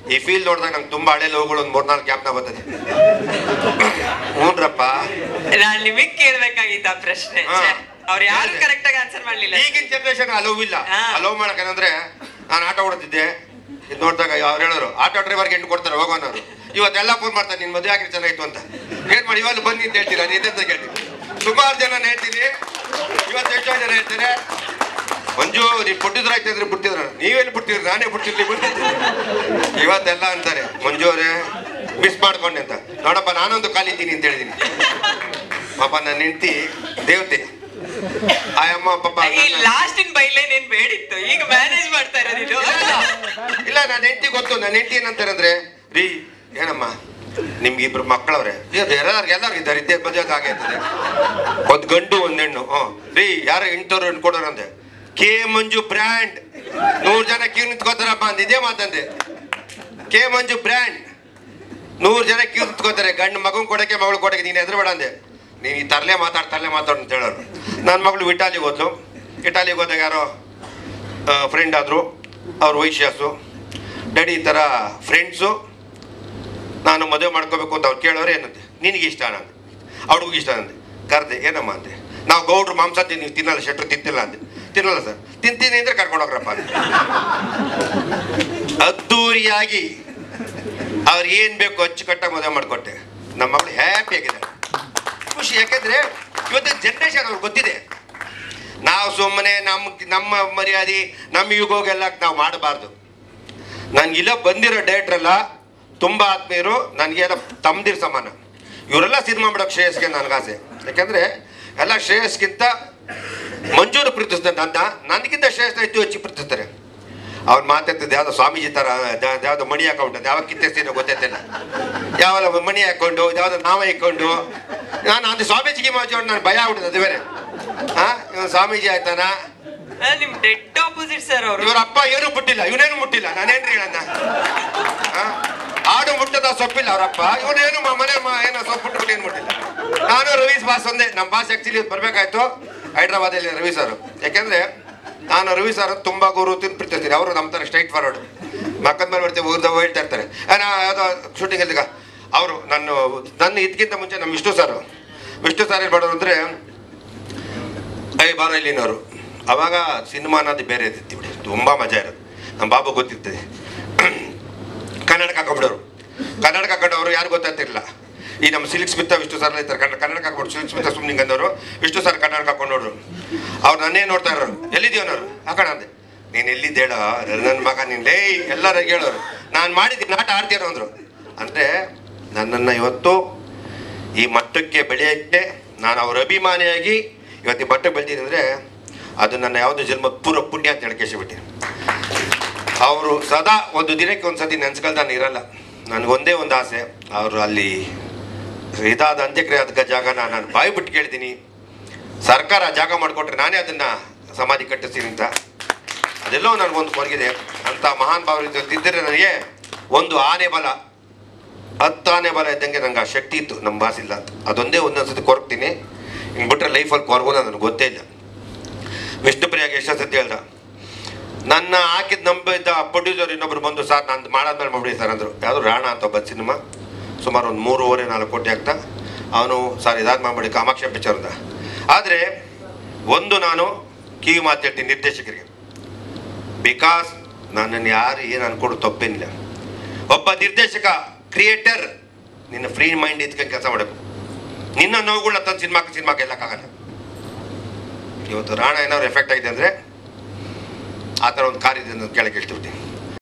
ಈ ಫೀಲ್ ನೋಡಿದಾಗ ನಂಗೆ ತುಂಬಾ ಹಳೆ ಲೋಗಳು ಒಂದು ಮೂರ್ನಾಲ್ಕು ಗ್ಯಾಪ್ನ ಬರ್ತದೆ ಹ್ಞೂನ್ರಪ್ಪ ನಾನ್ ನಿಮಗ್ ಕೇಳ್ಬೇಕಾಗಿತ್ತ ಪ್ರಶ್ನೆ ಹಾ. ಅವ್ರು ಯಾರು ಹೇಳಿದೆ. ಕರೆಕ್ಟ್ ಆಗಿ ಆನ್ಸರ್ ಮಾಡ್ಲಿಲ್ಲ ಈಗಿನ ಜನರೇಷನ್ ಅಲೋವ್ ಇಲ್ಲ ಹಾ. ಅಲೋವ್ ಮಾಡಕ್ಕಂದ್ರೆ ನಾನು ಆಟ ಓಡುತ್ತಿದ್ದೆ ಇದು ನೋಡಿದಾಗ ಅವ್ರು ಹೇಳೋರು ಆಟೋ ಡ್ರೈವರ್ಗೆ ಹೆಣ್ಣು ಕೊಡ್ತಾರೆ ಹೋಗೋಣ ಅವ್ರು ಇವತ್ತೆಲ್ಲ ಫೋನ್ ಮಾಡ್ತಾರೆ ನಿನ್ ಮದುವೆ ಆಗಿರೋ ಚೆನ್ನಾಗಿತ್ತು ಅಂತ ಏನ್ ಮಾಡಿ ಇವಾಗ ಬನ್ನಿ ಅಂತ ಹೇಳ್ತೀರಾ ನೀದಂತ ಕೇಳ್ತೀನಿ ಸುಮಾರು ಜನ ಹೇಳ್ತೀನಿ ಇವತ್ತು ಎಷ್ಟೋ ಜನ ಹೇಳ್ತಾರೆ ಮಂಜು ನೀವು ಪುಟ್ಟಿದ್ರ ಆಯ್ತಿದ್ರೆ ಬಿಟ್ಟಿದ್ರ ನೀವೆಲ್ಲಿ ಬಿಟ್ಟಿದ್ರಿ ನಾನೇ ಬಿಟ್ಟಿರ್ಲಿ ಇವತ್ತೆಲ್ಲ ಅಂತಾರೆ ಮಂಜು ಅವರೇ ಮಿಸ್ ಮಾಡ್ಕೊಂಡೆ ಅಂತ ನೋಡಪ್ಪ ನಾನೊಂದು ಕಾಲಿದ್ದೀನಿ ಅಂತ ಹೇಳಿದೀನಿ ಪಾಪ ನನ್ನ ಹೆಂಡತಿ ದೇವತೆ ಆಯಮ್ಮ ಪಾಪ ಈ ನನ್ನ- ಲಾಸ್ಟ್ ಇನ್ ಬೈಲೈನ್ ಏನ್ ಬೇಡಿತ್ತು ಈಗ ಮ್ಯಾನೇಜ್ ಮಾಡ್ತಾ ಇರೋದು ಇದು ಇಲ್ಲ ನನ್ನ ಹೆಂಡತಿ ಗೊತ್ತು ನನ್ನ ಹೆಂಡತಿ ಏನಂತಾರೆ ಅಂದ್ರೆ ರೀ ಏನಮ್ಮ ನಿಮ್ಗೆ ಇಬ್ರು ಮಕ್ಕಳವ್ರೆ ಎಲ್ಲಾರ್ಗೆ ಎಲ್ಲಾರ್ಗೆ ಇದ್ದಾರೆ ಇದ್ದೇ ಮದುವೆ ಹಾಗೆ ಆಗ್ತದೆ ಒಂದ್ ಗಂಡು ಒಂದ್ ಹೆಣ್ಣು ಹ್ಮ್ ರೀ ಯಾರ ಹೆಣ್ತವ್ರು ಹೆಣ್ಣು ಕೊಡೋರಂದೆ ಕೆ ಮಂಜು ಬ್ರ್ಯಾಂಡ್ ನೂರ್ ಜನ ಕ್ಯೂ ನಿಂತ್ಕೋತಾರಪ್ಪ ಅಂದ ಇದೇ ಮಾತಂದೆ ಕೆ ಮಂಜು ಬ್ರ್ಯಾಂಡ್ ನೂರ್ ಜನ ಕ್ಯೂ ನಿಂತ್ಕೋತಾರೆ ಗಂಡು ಮಗನ್ ಕೊಡಕ್ಕೆ ಮಗಳು ಕೊಡಕ್ಕೆ ನೀನು ಎದುರುಬೇಡ ಅಂದೆ ನೀನು ಈ ತರಲೆ ಮಾತಾಡ್ ತರಲೆ ಮಾತಾಡು ಅಂತ ಹೇಳೋರು ನನ್ನ ಮಗಳು ಇಟಾಲಿಗೆ ಹೋದ್ಲು ಇಟಾಲಿಗೆ ಹೋದಾಗ ಯಾರೋ ಫ್ರೆಂಡ್ ಆದರು ಅವ್ರ ವೈಶ್ಯಾಸು ಡ್ಯಾಡಿ ಈ ಥರ ಫ್ರೆಂಡ್ಸು ನಾನು ಮದುವೆ ಮಾಡ್ಕೋಬೇಕು ಅಂತ ಅವ್ರು ಕೇಳೋರು ಏನಂತೆ ನಿನಗೆ ಇಷ್ಟ ಅಂದೆ ಅವ್ರಿಗೂ ಇಷ್ಟ ಅಂದೆ ಕರೆದೆ ಏನಮ್ಮ ಅಂದೆ ನಾವು ಗೌಡ್ರು ಮಾಂಸ ತಿನ್ ನೀವು ತಿನ್ನಲ್ಲ ಶೆಟ್ರು ತಿಂತಿಲ್ಲ ಅಂದೆ ತಿನ್ನಲ್ಲ ಸರ್ ತಿಂತೀನಿ ಅಂದ್ರೆ ಕರ್ಕೊಂಡು ಹೋಗ್ರಪ್ಪ ಅಂದೆ ಅದ್ದೂರಿಯಾಗಿ ಅವ್ರು ಏನು ಬೇಕು ಅಚ್ಚುಕಟ್ಟಾಗಿ ಮದುವೆ ಮಾಡಿಕೊಟ್ಟೆ ನಮ್ಮ ಮಗಳು ಹ್ಯಾಪಿ ಆಗಿದೆ ಖುಷಿ ಯಾಕಂದ್ರೆ ಇವತ್ತಿನ ಜನ್ರೇಷನ್ ಅವ್ರಿಗೆ ಗೊತ್ತಿದೆ ನಾವು ಸುಮ್ಮನೆ ನಮ್ಮ ನಮ್ಮ ಮರ್ಯಾದೆ ನಮ್ಮ ಯುಗೋಗೆಲ್ಲ ನಾವು ಮಾಡಬಾರ್ದು ನನಗಿಲ್ಲ ಬಂದಿರೋ ಡೇಟ್ರೆಲ್ಲ ತುಂಬ ಆತ್ಮೀಯರು ನನಗೆಲ್ಲ ತಮ್ಮದಿರ್ ಸಮಾನ ಇವರೆಲ್ಲ ಸಿನಿಮಾ ಮಾಡೋಕೆ ಶ್ರೇಯಸ್ಗೆ ನನಗಾಸೆ ಯಾಕೆಂದರೆ ಎಲ್ಲ ಶ್ರೇಯಸ್ಗಿಂತ ಮಂಜೂರು ಪ್ರೀತಿಸ್ತಾರೆ ನನ್ನ ನನಗಿಂತ ಶ್ರೇಯಸ್ನ ಹೆಚ್ಚು ಹೆಚ್ಚು ಪ್ರೀತಿಸ್ತಾರೆ ಅವ್ನು ಮಾತಾಡ್ತಿದ್ದೆ ಯಾವುದೋ ಸ್ವಾಮೀಜಿ ಥರ ಅದ್ ಯಾವುದೋ ಮಣಿ ಹಾಕೊಂಡು ಯಾವ ಕಿತ್ತಿಸ್ತೀನೋ ಗೊತ್ತೈತಿಲ್ಲ ಯಾವಲ್ಲ ಮಣಿ ಹಾಕೊಂಡು ಯಾವುದೋ ನಾವ ಇಕ್ಕೊಂಡು ನಾನು ಅದು ಸ್ವಾಮೀಜಿಗೆ ಮಾಚೋಡು ನಾನು ಭಯ ಆಗ್ಬಿಟ್ಟಿದೆ ಅದು ಬೇರೆ ಹಾಂ ಇವನು ಸ್ವಾಮೀಜಿ ಆಯ್ತಾನ ಆ, ನಿಮ್ ಡೆಡ್ ಆಪೋಸಿಟ್ ಸರ್ ಅವರು ಇವ್ರ ಅಪ್ಪ ಏನು ಮುಟ್ಟಿಲ್ಲ ಇವನೇನು ಮುಟ್ಟಿಲ್ಲ ನಾನೇನ್ರಿ ಹೇಳಣ್ಣ ಆ? ಆಡು ಮುಟ್ಟದ ಸೊಪ್ಪಿಲ್ಲ ಅವರಪ್ಪ ಇವನೇನು ಮ- ಮನೆ ಮ- ಏನೋ ಸೊಪ್ಪು ಮುಟ್ಬಿಟ್ಟು ಏನು ಮುಟ್ಟಿಲ್ಲ ನಾನು ರವೀಶ್ ಬಾಸ್ ಒಂದೇ ನಮ್ಮ ಬಾಸ್ ಆಕ್ಚುಲಿ ಬರ್ಬೇಕಾಯ್ತು ಹೈದ್ರಾಬಾದಲ್ಲಿ ರವಿ ಸರ್ ಯಾಕೆಂದ್ರೆ ನಾನು ರವಿ ಸರ್ ತುಂಬ ಗುರು ತಿಂದು ಪ್ರೀತಿಸ್ತೀನಿ ಅವರು ನಮ್ಮ ಥರ ಸ್ಟ್ರೈಟ್ ಫಾರ್ವರ್ಡ್ ಮಕ್ಕದ ಮೇಲೆ ಬರ್ತೀವಿ ಊರ್ದ ಹೇಳ್ತಾ ಇರ್ತಾರೆ ಆ, ನಾ ಯಾವುದೋ ಶೂಟಿಂಗ್ ಇದ್ದಾಗ ಅವರು ನನ್ನ ನನ್ನ ಇದಕ್ಕಿಂತ ಮುಂಚೆ ನಮ್ಮ ವಿಷ್ಣು ಸರ್ ವಿಷ್ಣು ಸರ್ ಏನು ಮಾಡೋರು ಅಂದರೆ ಐ ಬಾರ ಇಲ್ಲಿನವರು ಅವಾಗ ಸಿನಿಮಾ ಅನ್ನೋದು ಬೇರೆ ಇರ್ತಿತ್ತು ಬಿಡಿ ತುಂಬ ಮಜಾ ಇರೋದು ನಮ್ಮ ಬಾಬು ಗೊತ್ತಿರ್ತದೆ ಕನ್ನಡಕ ಹಾಕೊಂಡ್ಬಿಡೋರು ಕನ್ನಡಕ ಹಾಕೊಂಡವರು ಯಾರು ಗೊತ್ತಾಗ್ತಿರ್ಲಿಲ್ಲ ಈ ನಮ್ಮ ಸಿಲ್ಕ್ ಸ್ಮಿತ ವಿಷ್ಣು ಸರ್ ಇರ್ತಾರೆ ಕನ್ನಡ ಕನ್ನಡಕ ಹಾಕೊಂಡು ಸಿಲ್ಕ್ ಸ್ಮಿತ ಸುಮ್ಮನೆ ಅಂದವರು ವಿಷ್ಣು ಸರ್ ಕನ್ನಡಕ ಹಾಕೊಂಡು ನೋಡ್ರು ಅವ್ರು ನನ್ನೇ ನೋಡ್ತಾ ಇರೋರು ಎಲ್ಲಿದ್ದೀವ ಅನ್ನೋರು ಹಾಕೋಣ ಅಂದೆ ನೀನು ಎಲ್ಲಿದ್ದೇಳ ನನ್ನ ಮಗ ನೀನು ಲೇ ಎಲ್ಲರೂ ಹೇಳೋರು ನಾನು ಮಾಡಿದ್ದೀನಿ ನಾಟ ಆಡ್ತೀರೋ ಅಂದರು ಅಂದರೆ ನನ್ನನ್ನು ಇವತ್ತು ಈ ಮಟ್ಟಕ್ಕೆ ಬೆಳೆಯೋಕ್ಕೆ ನಾನು ಅವ್ರ ಅಭಿಮಾನಿಯಾಗಿ ಇವತ್ತು ಈ ಮಟ್ಟಕ್ಕೆ ಬೆಳೆದಿದ್ದೀನಿ ಅಂದರೆ ಅದು ನನ್ನ ಯಾವುದೋ ಜನ್ಮ ಪೂರ ಪುಣ್ಯ ಅಂತ ಹೇಳ್ಕೇಸಿಬಿಟ್ಟಿನಿ ಅವರು ಸದಾ ಒಂದು ದಿನಕ್ಕೆ ಒಂದು ಸತಿ ನೆನ್ಸ್ಕೊಳ್ತಾ ನಾನು ಇರಲ್ಲ ನನಗೊಂದೇ ಒಂದು ಆಸೆ ಅವರು ಅಲ್ಲಿ ಇದಾದ ಅಂತ್ಯಕ್ರಿಯೆ ಆದ ಜಾಗನ ನಾನು ಬಾಯಿ ಬಿಟ್ಟು ಕೇಳ್ತೀನಿ ಸರ್ಕಾರ ಜಾಗ ಮಾಡಿಕೊಟ್ರೆ ನಾನೇ ಅದನ್ನು ಸಮಾಧಿ ಕಟ್ಟಿಸ್ತೀನಿ ಅಂತ ಅದೆಲ್ಲೋ ನನಗೊಂದು ಕೊರಗಿದೆ ಅಂತ ಮಹಾನ್ ಭಾವರಿದ್ದ ಇದ್ದರೆ ನನಗೆ ಒಂದು ಆನೆ ಬಲ ಹತ್ತು ಆನೆ ಬಲ ಇದ್ದಂಗೆ ನಂಗೆ ಆ ಶಕ್ತಿ ಇತ್ತು ನಮ್ಮ ಬಾಸ್ ಇಲ್ಲ ಅಂತ ಅದೊಂದೇ ಒಂದೊಂದು ಸತಿ ಕೊರಗ್ತೀನಿ ಹಿಂಗೆ ಬಿಟ್ಟರೆ ಲೈಫಲ್ಲಿ ಕೊರಗೋದು ನನಗೆ ಗೊತ್ತೇ ಇಲ್ಲ ವಿಷ್ಣುಪ್ರಿಯಾಗೆ ಎಷ್ಟೋ ಸತಿ ಹೇಳ್ದ ನನ್ನ ಹಾಕಿದ ನಂಬಿದ್ದ ಪ್ರೊಡ್ಯೂಸರ್ ಇನ್ನೊಬ್ರು ಬಂದು ಸರ್ ನಾನು ಮಾಡಾದ್ಮೇಲೆ ಮಾಡ್ಬಿಡಿ ಸರ್ ಅಂದರು ಯಾವುದು ರಾಣ ಅಂತ ಒಬ್ಬ ಸಿನಿಮಾ ಸುಮಾರು ಒಂದು ಮೂರುವರೆ ನಾಲ್ಕು ಕೋಟಿ ಆಗ್ತಾ ಅವನು ಸರ್ ಇದಾದ ಮಾಡ್ಬಿಡಿ ಕಾಮಾಕ್ಷ ಪಿಕ್ಚರ್ ಅಂತ ಆದರೆ ಒಂದು ನಾನು ಕಿವಿ ಮಾತು ಹೇಳ್ತೀನಿ ನಿರ್ದೇಶಕರಿಗೆ ಬಿಕಾಸ್ ನನ್ನನ್ನು ಯಾರು ಏನು ಅನ್ಕೊಂಡು ತಪ್ಪೇನಿಲ್ಲ ಒಬ್ಬ ನಿರ್ದೇಶಕ ಕ್ರಿಯೇಟರ್ ನಿನ್ನ ಫ್ರೀ ಮೈಂಡ್ ಇದ್ಕೊಂಡು ಕೆಲಸ ಮಾಡಬೇಕು ನಿನ್ನ ನೋವುಗಳನ್ನ ತಂದು ಸಿನಿಮಾಕ್ಕೆ ಸಿನಿಮಾ ಗೆಲ್ಲಕ್ಕಾಗಲ್ಲ ಇವತ್ತು ರಾಣ ಏನಾದ್ರು ಎಫೆಕ್ಟ್ ಆಗಿದೆ ಅಂದರೆ ಆ ಥರ ಒಂದು ಕಾರ್ ಇದೆ ಅಂತ ಕೇಳಕ್ಕೆ ಇಷ್ಟಪಡ್ತೀನಿ